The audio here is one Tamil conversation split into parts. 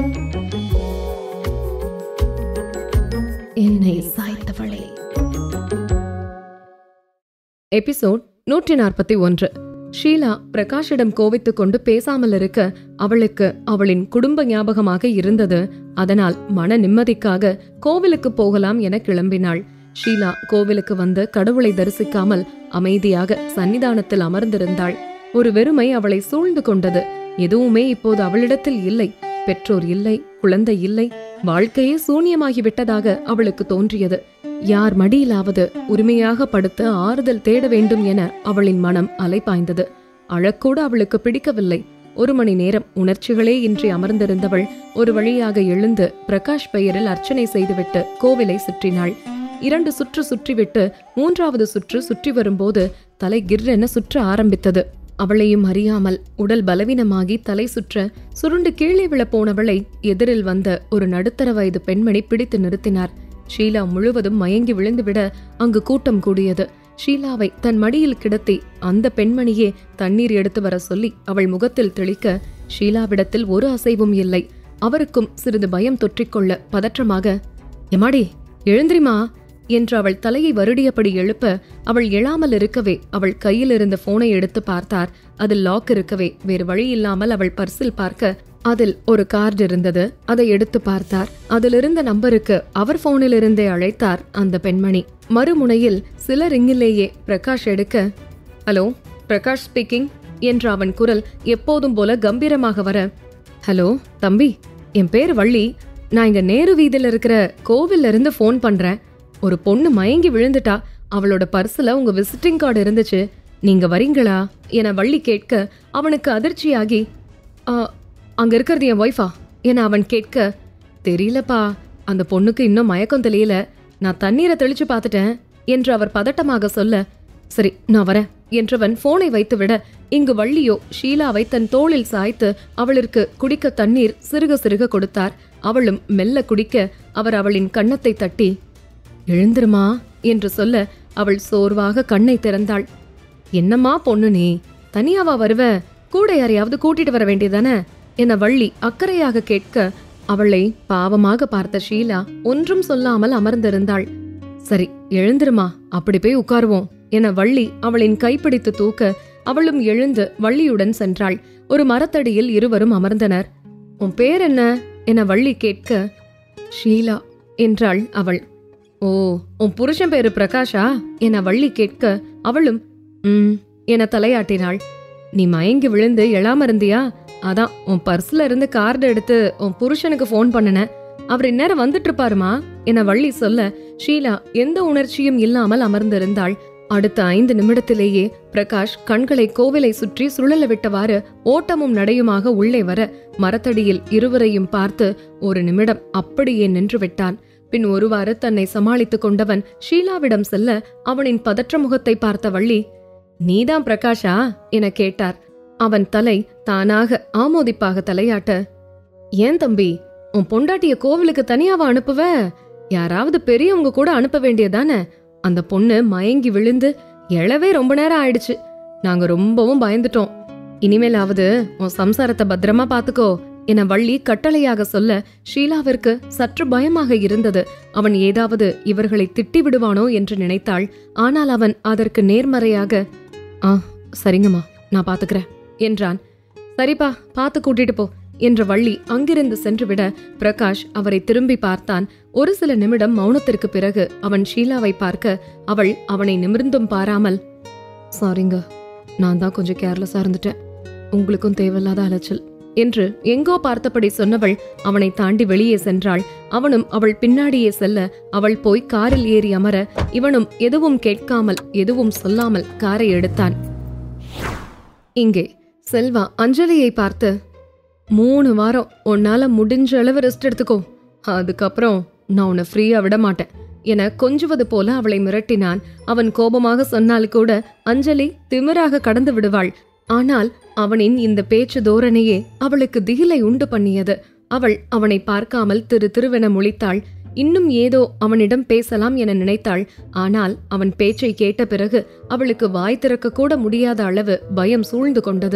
என்னை சாய்த்தவளே எபிசோட் நூற்றி நாற்பத்தி ஒன்று ஷீலா பிரகாஷிடம் கோவித்துக் கொண்டு பேசாமல் இருக்க அவளுக்கு அவளின் குடும்ப ஞாபகமாக இருந்தது அதனால் மன நிம்மதிக்காக கோவிலுக்கு போகலாம் என கிளம்பினாள் ஷீலா கோவிலுக்கு வந்து கடவுளை தரிசிக்காமல் அமைதியாக சன்னிதானத்தில் அமர்ந்திருந்தாள் ஒரு வெறுமை அவளை சூழ்ந்து கொண்டது எதுவுமே இப்போது அவளிடத்தில் இல்லை பெற்றோர் இல்லை குழந்தை இல்லை வாழ்க்கையே சூன்யமாகிவிட்டதாக அவளுக்கு தோன்றியது யார் மடியிலாவது உரிமையாக படுத்து ஆறுதல் தேட வேண்டும் என அவளின் மனம் அலைபாய்ந்தது அழக்கூட அவளுக்கு பிடிக்கவில்லை ஒரு மணி நேரம் உணர்ச்சிகளே இன்றி அமர்ந்திருந்தவள் ஒரு வழியாக எழுந்து பிரகாஷ் பெயரில் அர்ச்சனை செய்துவிட்டு கோவிலை சுற்றினாள் இரண்டு சுற்று சுற்றிவிட்டு மூன்றாவது சுற்று சுற்றி வரும்போது தலை கிர்ரென சுற்ற ஆரம்பித்தது அவளையும் அறியாமல் உடல் பலவீனமாகி தலை சுற்ற சுருண்டு கீழே விழ போனவளை எதிரில் வந்த ஒரு நடுத்தர வயது பெண்மணி பிடித்து நிறுத்தினார் ஷீலா முழுவதும் மயங்கி விழுந்துவிட அங்கு கூட்டம் கூடியது ஷீலாவை தன் மடியில் கிடத்தி அந்த பெண்மணியே தண்ணீர் எடுத்து வர சொல்லி அவள் முகத்தில் தெளிக்க ஷீலாவிடத்தில் ஒரு அசைவும் இல்லை அவருக்கும் சிறிது பயம் தொற்றிக்கொள்ள பதற்றமாக எமாடி எழுந்திரிமா என்று அவள் தலையை வருடியபடி எழுப்ப அவள் எழாமல் இருக்கவே அவள் கையில் இருந்த போனை எடுத்து பார்த்தார் அதில் லாக் இருக்கவே வேறு வழி இல்லாமல் அவள் பர்சில் பார்க்க அதில் ஒரு கார்டு இருந்தது அதை எடுத்து பார்த்தார் அதிலிருந்த நம்பருக்கு அவர் போனில் இருந்தே அழைத்தார் அந்த பெண்மணி மறுமுனையில் சில ரிங்கிலேயே பிரகாஷ் எடுக்க ஹலோ பிரகாஷ் ஸ்பீக்கிங் என்ற அவன் குரல் எப்போதும் போல கம்பீரமாக வர ஹலோ தம்பி என் பேர் வள்ளி நான் இங்க நேரு வீதியில இருக்கிற கோவில்ல இருந்து ஃபோன் பண்றேன் ஒரு பொண்ணு மயங்கி விழுந்துட்டா அவளோட பர்சுல உங்க விசிட்டிங் கார்டு இருந்துச்சு நீங்க வரீங்களா என வள்ளி கேட்க அவனுக்கு அதிர்ச்சியாகி "ஆ, அங்க இருக்கிறது என் ஒய்ஃபா என அவன் கேட்க தெரியலப்பா அந்த பொண்ணுக்கு இன்னும் மயக்கம் தெரியல நான் தண்ணீரை தெளிச்சு பார்த்துட்டேன் என்று அவர் பதட்டமாக சொல்ல சரி நான் வரேன் என்றவன் போனை வைத்துவிட இங்கு வள்ளியோ ஷீலாவை தன் தோளில் சாய்த்து அவளிற்கு குடிக்க தண்ணீர் சிறுக சிறுக கொடுத்தார் அவளும் மெல்ல குடிக்க அவர் அவளின் கன்னத்தை தட்டி எழுந்திருமா என்று சொல்ல அவள் சோர்வாக கண்ணை திறந்தாள் என்னம்மா பொண்ணு நீ தனியாவா வருவ கூட யாரையாவது கூட்டிட்டு வர வேண்டியதானே என வள்ளி அக்கறையாக கேட்க அவளை பாவமாக பார்த்த ஷீலா ஒன்றும் சொல்லாமல் அமர்ந்திருந்தாள் சரி எழுந்திருமா அப்படி போய் உட்காருவோம் என வள்ளி அவளின் கைப்பிடித்து தூக்க அவளும் எழுந்து வள்ளியுடன் சென்றாள் ஒரு மரத்தடியில் இருவரும் அமர்ந்தனர் உன் பேர் என்ன என வள்ளி கேட்க ஷீலா என்றாள் அவள் ஓ உன் புருஷன் பேரு பிரகாஷா என வள்ளி கேட்க அவளும் ம் என தலையாட்டினாள் நீ மயங்கி விழுந்து எழாம இருந்தியா அதான் உன் பர்ஸ்ல இருந்து கார்டு எடுத்து உன் புருஷனுக்கு ஃபோன் பண்ணுனேன் அவர் இந்நேரம் வந்துட்டு இருப்பாருமா என வள்ளி சொல்ல ஷீலா எந்த உணர்ச்சியும் இல்லாமல் அமர்ந்திருந்தாள் அடுத்த ஐந்து நிமிடத்திலேயே பிரகாஷ் கண்களை கோவிலை சுற்றி சுழல விட்டவாறு ஓட்டமும் நடையுமாக உள்ளே வர மரத்தடியில் இருவரையும் பார்த்து ஒரு நிமிடம் அப்படியே நின்று விட்டான் பின் ஒருவாறு தன்னை சமாளித்துக் கொண்டவன் ஷீலாவிடம் செல்ல அவனின் பதற்ற முகத்தை பார்த்த வள்ளி நீதான் பிரகாஷா என கேட்டார் அவன் தலை தானாக ஆமோதிப்பாக தலையாட்ட ஏன் தம்பி உன் பொண்டாட்டிய கோவிலுக்கு தனியாவா அனுப்புவ யாராவது பெரியவங்க கூட அனுப்ப வேண்டியதானே அந்த பொண்ணு மயங்கி விழுந்து எழவே ரொம்ப நேரம் ஆயிடுச்சு நாங்க ரொம்பவும் பயந்துட்டோம் இனிமேலாவது உன் சம்சாரத்தை பத்திரமா பாத்துக்கோ என வள்ளி கட்டளையாக சொல்ல ஷீலாவிற்கு சற்று பயமாக இருந்தது அவன் ஏதாவது இவர்களை திட்டி விடுவானோ என்று நினைத்தாள் ஆனால் அவன் அதற்கு நேர்மறையாக ஆ சரிங்கம்மா நான் பாத்துக்கிறேன் என்றான் சரிப்பா பார்த்து கூட்டிட்டு போ என்ற வள்ளி அங்கிருந்து சென்றுவிட பிரகாஷ் அவரை திரும்பி பார்த்தான் ஒரு சில நிமிடம் மௌனத்திற்கு பிறகு அவன் ஷீலாவை பார்க்க அவள் அவனை நிமிர்ந்தும் பாராமல் சாரிங்க நான் தான் கொஞ்சம் கேர்லெஸ்ஸா இருந்துட்டேன் உங்களுக்கும் தேவையில்லாத அலைச்சல் என்று எங்கோ பார்த்தபடி சொன்னவள் அவனை தாண்டி வெளியே சென்றாள் அவனும் அவள் பின்னாடியே செல்ல அவள் போய் காரில் ஏறி அமர இவனும் எதுவும் கேட்காமல் எதுவும் சொல்லாமல் காரை எடுத்தான் இங்கே செல்வா அஞ்சலியை பார்த்து மூணு வாரம் உன்னால முடிஞ்ச அளவு ரெஸ்ட் எடுத்துக்கோ அதுக்கப்புறம் நான் உன்னை ஃப்ரீயா விட மாட்டேன் என கொஞ்சுவது போல அவளை மிரட்டினான் அவன் கோபமாக சொன்னால் கூட அஞ்சலி திமிராக கடந்து விடுவாள் ஆனால் அவனின் இந்த பேச்சு தோரணையே அவளுக்கு திகிலை உண்டு பண்ணியது அவள் அவனை பார்க்காமல் திரு திருவென முழித்தாள் இன்னும் ஏதோ அவனிடம் பேசலாம் என நினைத்தாள் ஆனால் அவன் பேச்சை கேட்ட பிறகு அவளுக்கு வாய் திறக்க கூட முடியாத அளவு பயம் சூழ்ந்து கொண்டது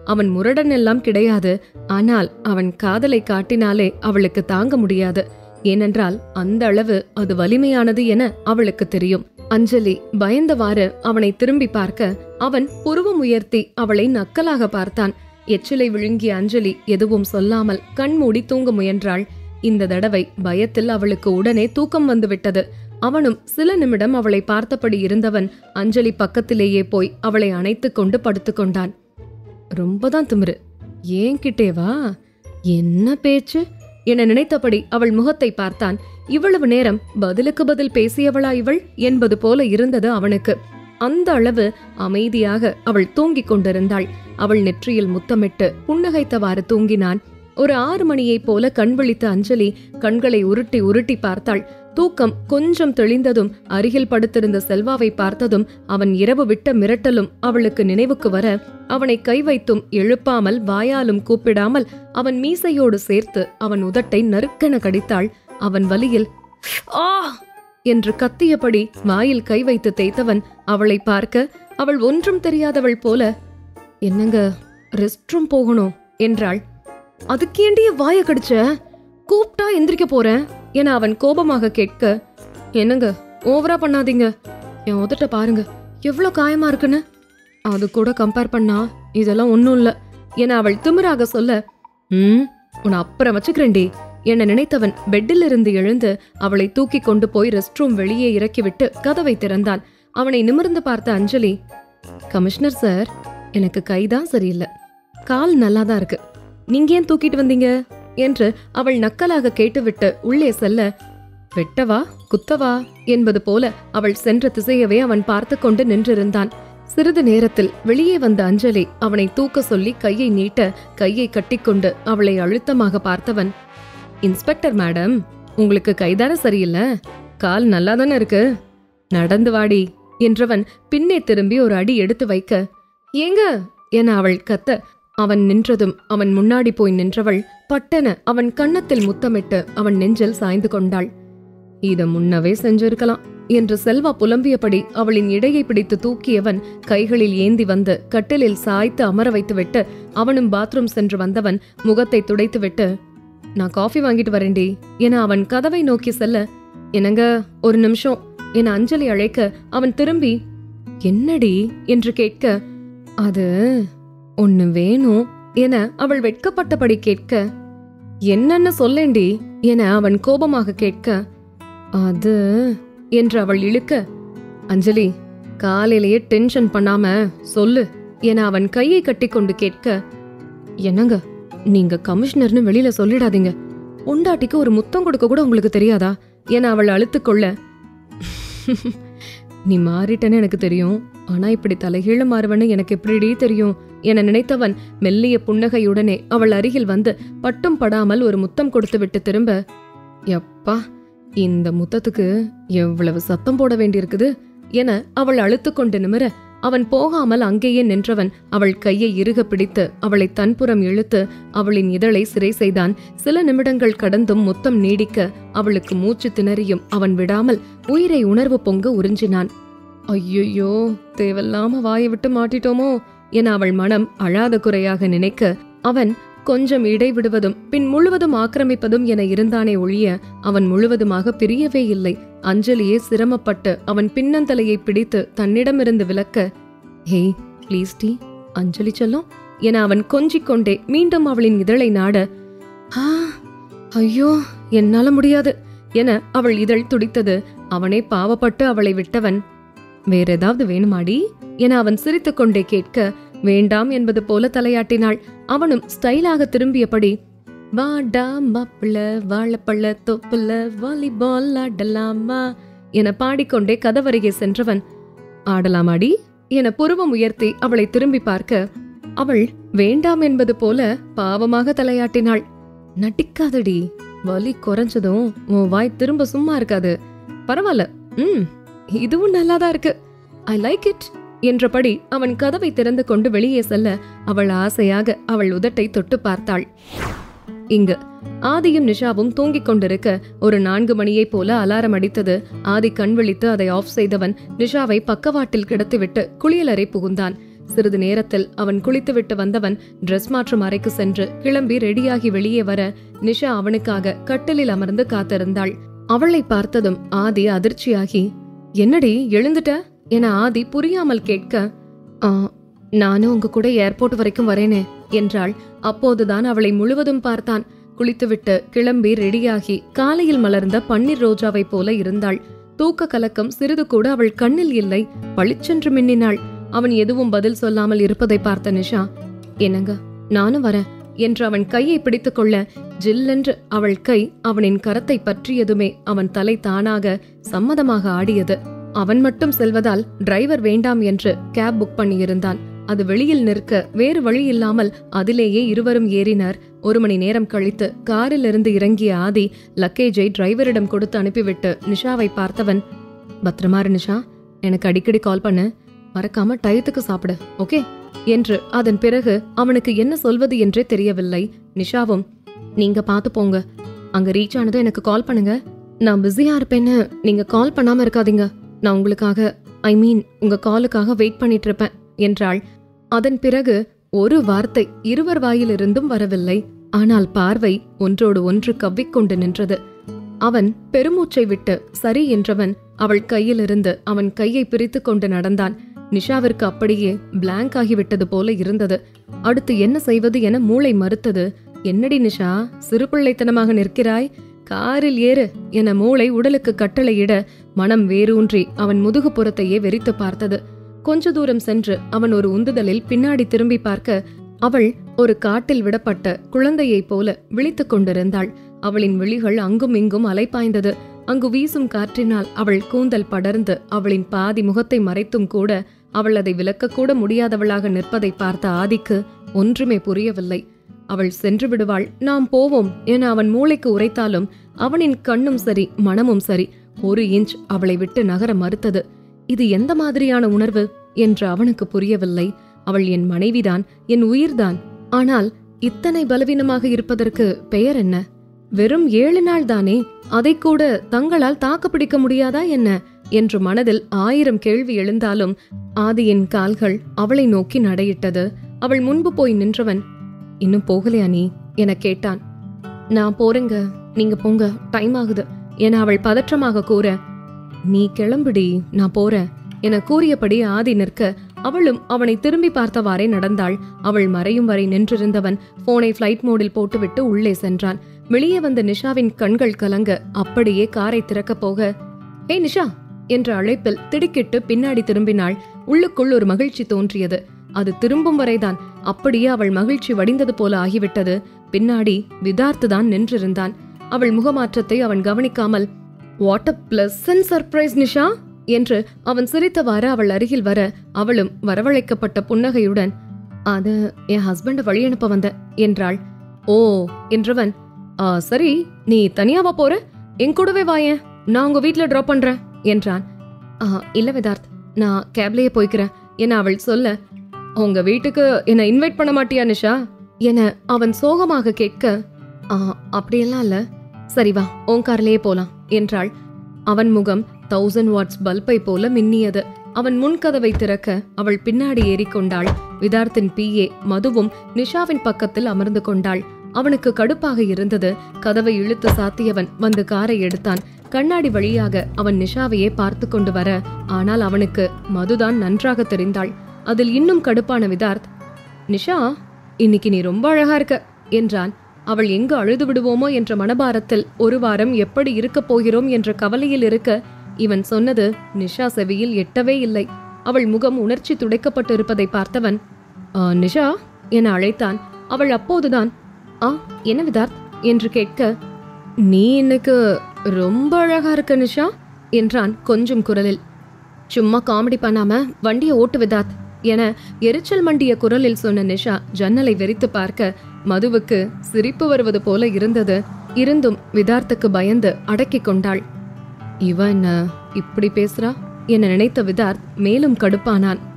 அவன் முரடன் எல்லாம் கிடையாது ஆனால் அவன் காதலை காட்டினாலே அவளுக்கு தாங்க முடியாது ஏனென்றால் அந்த அளவு அது வலிமையானது என அவளுக்கு தெரியும் அஞ்சலி பயந்தவாறு அவனை திரும்பி பார்க்க அவன் புருவம் உயர்த்தி அவளை நக்கலாக பார்த்தான் எச்சிலை விழுங்கிய அஞ்சலி எதுவும் சொல்லாமல் கண்மூடி தூங்க முயன்றாள் இந்த தடவை பயத்தில் அவளுக்கு உடனே தூக்கம் வந்துவிட்டது அவனும் சில நிமிடம் அவளை பார்த்தபடி இருந்தவன் அஞ்சலி பக்கத்திலேயே போய் அவளை அணைத்துக் கொண்டு படுத்துக்கொண்டான் ரொம்பதான் திமிரு ஏன் கிட்டே வா என்ன பேச்சு என நினைத்தபடி அவள் முகத்தை பார்த்தான் இவ்வளவு நேரம் பதிலுக்கு பதில் பேசியவளா இவள் என்பது போல இருந்தது அவனுக்கு அந்த அளவு அமைதியாக அவள் தூங்கிக் கொண்டிருந்தாள் அவள் நெற்றியில் முத்தமிட்டு புன்னகைத்தவாறு தூங்கினான் ஒரு ஆறு மணியைப் போல கண் விழித்த அஞ்சலி கண்களை உருட்டி உருட்டி பார்த்தாள் தூக்கம் கொஞ்சம் தெளிந்ததும் அருகில் படுத்திருந்த செல்வாவை பார்த்ததும் அவன் இரவு விட்ட மிரட்டலும் அவளுக்கு நினைவுக்கு வர அவனை கை வைத்தும் எழுப்பாமல் வாயாலும் கூப்பிடாமல் அவன் மீசையோடு சேர்த்து அவன் உதட்டை நறுக்கென கடித்தாள் அவன் வலியில் ஆ என்று கத்தியபடி வாயில் கை வைத்து தேய்த்தவன் அவளை பார்க்க அவள் ஒன்றும் தெரியாதவள் போல என்னங்க ரெஸ்ட் ரூம் போகணும் என்றாள் அதுக்கேண்டிய வாய கடிச்ச கூப்பிட்டா எந்திரிக்க போறேன் என அவன் கோபமாக கேட்க என்னங்க ஓவரா பண்ணாதீங்க என் உதட்ட பாருங்க எவ்வளவு காயமா இருக்குன்னு அது கூட கம்பேர் பண்ணா இதெல்லாம் ஒண்ணும் இல்ல என அவள் திமிராக சொல்ல ம் உன்னை அப்புறம் வச்சுக்கிறேன்டி என நினைத்தவன் பெட்டில் இருந்து எழுந்து அவளை தூக்கி கொண்டு போய் ரெஸ்ட் ரூம் வெளியே இறக்கிவிட்டு கதவை திறந்தான் அவனை நிமிர்ந்து பார்த்த அஞ்சலி கமிஷனர் சார் எனக்கு கைதான் சரியில்லை கால் நல்லாதான் இருக்கு நீங்க ஏன் தூக்கிட்டு வந்தீங்க என்று அவள் நக்கலாக கேட்டுவிட்டு உள்ளே செல்ல வெட்டவா குத்தவா என்பது போல அவள் சென்ற திசையவே அவன் பார்த்து கொண்டு நின்றிருந்தான் சிறிது நேரத்தில் வெளியே வந்த அஞ்சலி அவனை தூக்க சொல்லி கையை நீட்ட கையை கட்டிக்கொண்டு அவளை அழுத்தமாக பார்த்தவன் இன்ஸ்பெக்டர் மேடம் உங்களுக்கு கைதான சரியில்லை கால் நல்லாதானே இருக்கு நடந்து வாடி என்றவன் பின்னே திரும்பி ஒரு அடி எடுத்து வைக்க ஏங்க என அவள் கத்த அவன் நின்றதும் அவன் முன்னாடி போய் நின்றவள் பட்டென அவன் கன்னத்தில் முத்தமிட்டு அவன் நெஞ்சில் சாய்ந்து கொண்டாள் இத முன்னவே செஞ்சிருக்கலாம் என்று செல்வா புலம்பியபடி அவளின் இடையை பிடித்து தூக்கியவன் கைகளில் ஏந்தி வந்து கட்டிலில் சாய்த்து அமர வைத்துவிட்டு அவனும் பாத்ரூம் சென்று வந்தவன் முகத்தை துடைத்துவிட்டு நான் காஃபி வாங்கிட்டு வரேன்டி என அவன் கதவை நோக்கி செல்ல என்னங்க ஒரு நிமிஷம் என அஞ்சலி அழைக்க அவன் திரும்பி என்னடி என்று கேட்க அது ஒன்னு வேணும் என அவள் வெட்கப்பட்டபடி கேட்க என்னன்னு சொல்லேண்டி என அவன் கோபமாக கேட்க அது என்று அவள் இழுக்க அஞ்சலி காலையிலேயே டென்ஷன் பண்ணாம சொல்லு என அவன் கையை கட்டிக்கொண்டு கேட்க என்னங்க நீங்க கமிஷனர்னு வெளியில சொல்லிடாதீங்க உண்டாட்டிக்கு ஒரு முத்தம் கொடுக்க கூட உங்களுக்கு தெரியாதா என அவள் அழுத்துக்கொள்ள நீ மாறிட்டேன்னு எனக்கு தெரியும் ஆனா இப்படி தலைகீழ மாறுவன்னு எனக்கு எப்படிடி தெரியும் என நினைத்தவன் மெல்லிய புன்னகையுடனே அவள் அருகில் வந்து பட்டும் படாமல் ஒரு முத்தம் கொடுத்து விட்டு திரும்ப எப்பா இந்த முத்தத்துக்கு எவ்வளவு சத்தம் போட வேண்டியிருக்குது என அவள் அழுத்துக்கொண்டு நிமிர அவன் போகாமல் அங்கேயே நின்றவன் அவள் கையை இறுக பிடித்து அவளை தன்புறம் இழுத்து அவளின் இதழை சிறை செய்தான் சில நிமிடங்கள் கடந்தும் முத்தம் நீடிக்க அவளுக்கு மூச்சு திணறியும் அவன் விடாமல் உயிரை உணர்வு பொங்க உறிஞ்சினான் ஐயையோ தேவையில்லாம வாயை விட்டு மாட்டிட்டோமோ என அவள் மனம் அழாத குறையாக நினைக்க அவன் கொஞ்சம் இடைவிடுவதும் பின் முழுவதும் ஆக்கிரமிப்பதும் என இருந்தானே ஒழிய அவன் முழுவதுமாக பிரியவே இல்லை அஞ்சலியே சிரமப்பட்டு அவன் பின்னந்தலையை பிடித்து தன்னிடமிருந்து விலக்க ஹேய் ப்ளீஸ் டி அஞ்சலி சொல்லும் என அவன் கொஞ்சிக் கொண்டே மீண்டும் அவளின் இதழை நாட ஆ ஐயோ என்னால முடியாது என அவள் இதழ் துடித்தது அவனே பாவப்பட்டு அவளை விட்டவன் வேற ஏதாவது வேணுமாடி என அவன் சிரித்துக்கொண்டே கேட்க வேண்டாம் என்பது போல தலையாட்டினாள் அவனும் ஸ்டைலாக திரும்பியபடி வாடா மாப்பிள்ள வாழப்பள்ள தொப்புல வாலிபால் ஆடலாமா என பாடிக்கொண்டே கதவருகே சென்றவன் ஆடலாமாடி என புருவம் உயர்த்தி அவளை திரும்பி பார்க்க அவள் வேண்டாம் என்பது போல பாவமாக தலையாட்டினாள் நடிக்காதடி வலி குறைஞ்சதும் உன் வாய் திரும்ப சும்மா இருக்காது பரவாயில்ல ம் இதுவும் நல்லாதான் இருக்கு ஐ லைக் இட் என்றபடி அவன் கதவை திறந்து கொண்டு வெளியே செல்ல அவள் ஆசையாக அவள் உதட்டை தொட்டு பார்த்தாள் இங்கு ஆதியும் நிஷாவும் தூங்கிக் கொண்டிருக்க ஒரு நான்கு மணியைப் போல அலாரம் அடித்தது ஆதி கண் விழித்து அதை ஆஃப் செய்தவன் நிஷாவை பக்கவாட்டில் கிடத்திவிட்டு குளியலறை புகுந்தான் சிறிது நேரத்தில் அவன் குளித்துவிட்டு வந்தவன் ட்ரெஸ் மாற்றும் அறைக்கு சென்று கிளம்பி ரெடியாகி வெளியே வர நிஷா அவனுக்காக கட்டிலில் அமர்ந்து காத்திருந்தாள் அவளை பார்த்ததும் ஆதி அதிர்ச்சியாகி என்னடி எழுந்துட்ட என ஆதி புரியாமல் கேட்க "ஆ, நானும் உங்க கூட ஏர்போர்ட் வரைக்கும் வரேனே என்றாள் அப்போதுதான் அவளை முழுவதும் பார்த்தான் குளித்துவிட்டு கிளம்பி ரெடியாகி காலையில் மலர்ந்த பன்னீர் ரோஜாவைப் போல இருந்தாள் தூக்க கலக்கம் சிறிது கூட அவள் கண்ணில் இல்லை பளிச்சென்று மின்னினாள் அவன் எதுவும் பதில் சொல்லாமல் இருப்பதை பார்த்த நிஷா என்னங்க நானும் வரேன் என்று அவன் கையை பிடித்துக்கொள்ள ஜில்லென்று அவள் கை அவனின் கரத்தை பற்றியதுமே அவன் தலை தானாக சம்மதமாக ஆடியது அவன் மட்டும் செல்வதால் டிரைவர் வேண்டாம் என்று கேப் புக் பண்ணியிருந்தான் அது வெளியில் நிற்க வேறு வழி இல்லாமல் அதிலேயே இருவரும் ஏறினர் ஒரு மணி நேரம் கழித்து காரிலிருந்து இறங்கிய ஆதி லக்கேஜை டிரைவரிடம் கொடுத்து அனுப்பிவிட்டு நிஷாவை பார்த்தவன் பத்திரமா இரு நிஷா எனக்கு அடிக்கடி கால் பண்ணு மறக்காம டயத்துக்கு சாப்பிடு ஓகே என்று அதன் பிறகு அவனுக்கு என்ன சொல்வது என்றே தெரியவில்லை நிஷாவும் நீங்க பார்த்து போங்க அங்க ரீச் ஆனதும் எனக்கு கால் பண்ணுங்க நான் பிஸியா இருப்பேன்னு நீங்க கால் பண்ணாம இருக்காதீங்க நான் உங்களுக்காக ஐ மீன் உங்க காலுக்காக வெயிட் பண்ணிட்டு இருப்பேன் என்றாள் அதன் பிறகு ஒரு வார்த்தை இருவர் வாயிலிருந்தும் வரவில்லை ஆனால் பார்வை ஒன்றோடு ஒன்று கவ்விக்கொண்டு நின்றது அவன் பெருமூச்சை விட்டு சரி என்றவன் அவள் கையிலிருந்து அவன் கையை பிரித்து கொண்டு நடந்தான் நிஷாவிற்கு அப்படியே பிளாங்க் ஆகிவிட்டது போல இருந்தது அடுத்து என்ன செய்வது என மூளை மறுத்தது என்னடி நிஷா சிறுபிள்ளைத்தனமாக நிற்கிறாய் காரில் ஏறு என மூளை உடலுக்கு கட்டளையிட மனம் வேரூன்றி அவன் முதுகுப்புறத்தையே வெறித்து பார்த்தது கொஞ்ச தூரம் சென்று அவன் ஒரு உந்துதலில் பின்னாடி திரும்பி பார்க்க அவள் ஒரு காட்டில் விடப்பட்ட குழந்தையைப் போல விழித்துக் கொண்டிருந்தாள் அவளின் விழிகள் அங்கும் இங்கும் அலைப்பாய்ந்தது அங்கு வீசும் காற்றினால் அவள் கூந்தல் படர்ந்து அவளின் பாதி முகத்தை மறைத்தும் கூட அவள் அதை விலக்கக்கூட முடியாதவளாக நிற்பதை பார்த்த ஆதிக்கு ஒன்றுமே புரியவில்லை அவள் சென்று விடுவாள் நாம் போவோம் என அவன் மூளைக்கு உரைத்தாலும் அவனின் கண்ணும் சரி மனமும் சரி ஒரு இன்ச் அவளை விட்டு நகர மறுத்தது இது எந்த மாதிரியான உணர்வு என்று அவனுக்கு புரியவில்லை அவள் என் மனைவிதான் என் உயிர்தான் ஆனால் இத்தனை பலவீனமாக இருப்பதற்கு பெயர் என்ன வெறும் ஏழு நாள் தானே அதை கூட தங்களால் தாக்குப்பிடிக்க முடியாதா என்ன என்று மனதில் ஆயிரம் கேள்வி எழுந்தாலும் ஆதியின் கால்கள் அவளை நோக்கி நடையிட்டது அவள் முன்பு போய் நின்றவன் இன்னும் போகலையா நீ என கேட்டான் நான் போறேங்க நீங்க போங்க டைம் ஆகுது என அவள் பதற்றமாக கூற நீ கிளம்புடி நான் போறேன் என கூறியபடி ஆதி நிற்க அவளும் அவனை திரும்பி பார்த்தவாறே நடந்தாள் அவள் மறையும் வரை நின்றிருந்தவன் போனை ஃப்ளைட் மோடில் போட்டுவிட்டு உள்ளே சென்றான் வெளியே வந்த நிஷாவின் கண்கள் கலங்க அப்படியே காரை திறக்கப் போக ஏ நிஷா என்ற அழைப்பில் திடுக்கிட்டு பின்னாடி திரும்பினாள் உள்ளுக்குள் ஒரு மகிழ்ச்சி தோன்றியது அது திரும்பும் வரைதான் அப்படியே அவள் மகிழ்ச்சி வடிந்தது போல ஆகிவிட்டது பின்னாடி விதார்த்து தான் நின்றிருந்தான் அவள் முகமாற்றத்தை அவன் கவனிக்காமல் what a pleasant surprise Nisha என்று அவன் சிரித்தவாறு அவள் அருகில் வர அவளும் வரவழைக்கப்பட்ட புன்னகையுடன் அது என் ஹஸ்பண்ட வழி அனுப்ப வந்த என்றாள் ஓ என்றவன் "ஆ, சரி நீ தனியாவா போற என் கூடவே வாயேன் நான் உங்க வீட்ல டிராப் பண்றேன் என்றான் "ஆ, இல்ல விதார்த் நான் கேப்லயே போய்க்கிறேன் என அவள் சொல்ல உங்க வீட்டுக்கு என்ன இன்வைட் பண்ண மாட்டியா நிஷா என அவன் சோகமாக கேட்க "ஆ, அப்படியெல்லாம் இல்ல சரி வா உன் கார்லயே போலாம் என்றாள் அவன் முகம் தௌசண்ட் வாட்ஸ் பல்பை போல மின்னியது அவன் முன்கதவை திறக்க அவள் பின்னாடி ஏறிக்கொண்டாள் விதார்த்தின் பிஏ மதுவும் நிஷாவின் பக்கத்தில் அமர்ந்து கொண்டாள் அவனுக்கு கடுப்பாக இருந்தது கதவை இழுத்து சாத்தியவன் வந்து காரை எடுத்தான் கண்ணாடி வழியாக அவன் நிஷாவையே பார்த்து கொண்டு வர ஆனால் அவனுக்கு மதுதான் நன்றாக தெரிந்தாள் அதில் இன்னும் கடுப்பான விதார்த் நிஷா இன்னைக்கு நீ ரொம்ப அழகா இருக்க என்றான் அவள் எங்கு அழுது விடுவோமோ என்ற மனபாரத்தில் ஒரு வாரம் எப்படி இருக்கப் போகிறோம் என்ற கவலையில் இருக்க இவன் சொன்னது நிஷா செவியில் எட்டவே இல்லை அவள் முகம் உணர்ச்சி துடைக்கப்பட்டு இருப்பதை பார்த்தவன் "ஆ, நிஷா என அழைத்தான் அவள் அப்போதுதான் ஆ என்ன விதார்த் என்று கேட்க நீ இன்னைக்கு ரொம்ப அழகா இருக்க நிஷா என்றான் கொஞ்சம் குரலில் சும்மா காமெடி பண்ணாம வண்டியை ஓட்டு விதாத் என எரிச்சல் மண்டிய குரலில் சொன்ன நிஷா ஜன்னலை வெறித்து பார்க்க மதுவுக்கு சிரிப்பு வருவது போல இருந்தது இருந்தும் விதார்த்துக்கு பயந்து அடக்கிக் கொண்டாள் இவ என்ன இப்படி பேசுறா என நினைத்த விதார்த் மேலும் கடுப்பானான்